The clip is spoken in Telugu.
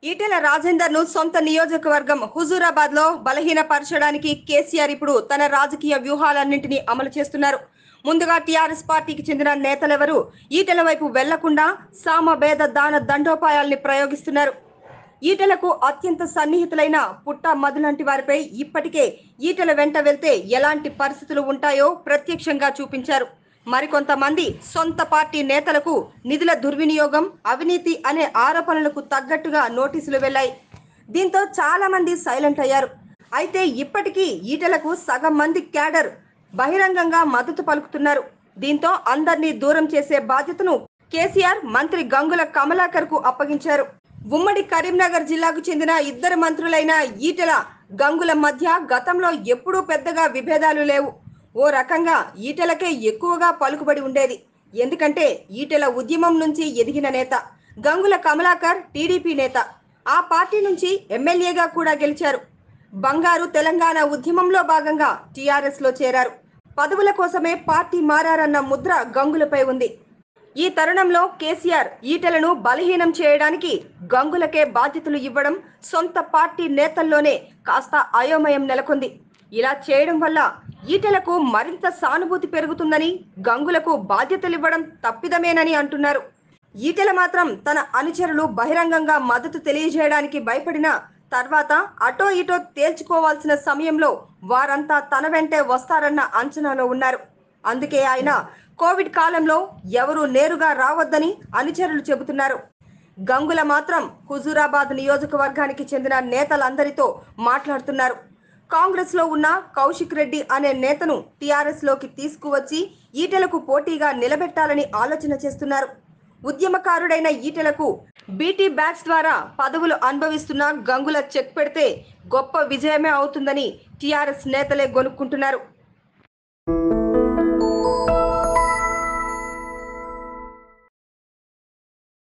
ఈటెల రాజేందర్ ను సొంత నియోజకవర్గం హుజూరాబాద్ లో బలహీనపరచడానికి కేసీఆర్ ఇప్పుడు తన రాజకీయ వ్యూహాలన్నింటినీ అమలు చేస్తున్నారు ముందుగా టీఆర్ఎస్ పార్టీకి చెందిన నేతలెవరూ ఈటెల వైపు వెళ్లకుండా సామభేద దాన దండోపాయాల్ని ప్రయోగిస్తున్నారు ఈటెలకు అత్యంత సన్నిహితులైన పుట్ట మధు లాంటి వారిపై ఇప్పటికే ఈటెల వెంట వెళ్తే ఎలాంటి పరిస్థితులు ఉంటాయో ప్రత్యక్షంగా చూపించారు మరికొంతమంది సొంత పార్టీ నేతలకు నిధుల దుర్వినియోగం అవినీతి అనే ఆరోపణలకు తగ్గట్టుగా నోటీసులు వెళ్లాయి దీంతో చాలా మంది సైలెంట్ అయ్యారు అయితే ఇప్పటికీ ఈటెలకు సగం మంది క్యాడర్ బహిరంగంగా మద్దతు పలుకుతున్నారు దీంతో అందరినీ దూరం చేసే బాధ్యతను కేసీఆర్ మంత్రి గంగుల కమలాకర్ కు అప్పగించారు ఉమ్మడి కరీంనగర్ జిల్లాకు చెందిన ఇద్దరు మంత్రులైన ఈటెల గంగుల మధ్య గతంలో ఎప్పుడూ పెద్దగా విభేదాలు లేవు ఓ రకంగా ఈటెలకే ఎక్కువగా పలుకుబడి ఉండేది ఎందుకంటే ఈటెల ఉద్యమం నుంచి ఎదిగిన నేత గంగుల కమలాకర్ టీడీపీ నేత ఆ పార్టీ నుంచి ఎమ్మెల్యేగా కూడా గెలిచారు బంగారు తెలంగాణ ఉద్యమంలో భాగంగా టీఆర్ఎస్ లో చేరారు పదవుల కోసమే పార్టీ మారారన్న ముద్ర గంగులపై ఉంది ఈ తరుణంలో కేసీఆర్ ఈటెలను బలహీనం చేయడానికి గంగులకే బాధ్యతలు ఇవ్వడం సొంత పార్టీ నేతల్లోనే కాస్త అయోమయం నెలకొంది ఇలా చేయడం వల్ల ఈటెలకు మరింత సానుభూతి పెరుగుతుందని గంగులకు బాధ్యతలు ఇవ్వడం తప్పిదమేనని అంటున్నారు ఈటెల మాత్రం తన అనుచరులు బహిరంగంగా మద్దతు తెలియజేయడానికి భయపడిన తర్వాత అటో ఇటో తేల్చుకోవాల్సిన సమయంలో వారంతా తన వెంటే వస్తారన్న అంచనాలో ఉన్నారు అందుకే ఆయన కోవిడ్ కాలంలో ఎవరూ నేరుగా రావద్దని అనుచరులు చెబుతున్నారు గంగుల మాత్రం హుజూరాబాద్ నియోజకవర్గానికి చెందిన నేతలందరితో మాట్లాడుతున్నారు కాంగ్రెస్ లో ఉన్న కౌశిక్ రెడ్డి అనే నేతను టీఆర్ఎస్ లోకి తీసుకువచ్చి ఈటెలకు పోటీగా నిలబెట్టాలని ఆలోచన చేస్తున్నారు ఉద్యమకారుడైన ఈటెలకు బీటీ బ్యాచ్ ద్వారా పదవులు అనుభవిస్తున్న గంగుల చెక్ పెడితే గొప్ప విజయమే అవుతుందని టీఆర్ఎస్ నేతలే గొనుక్కుంటున్నారు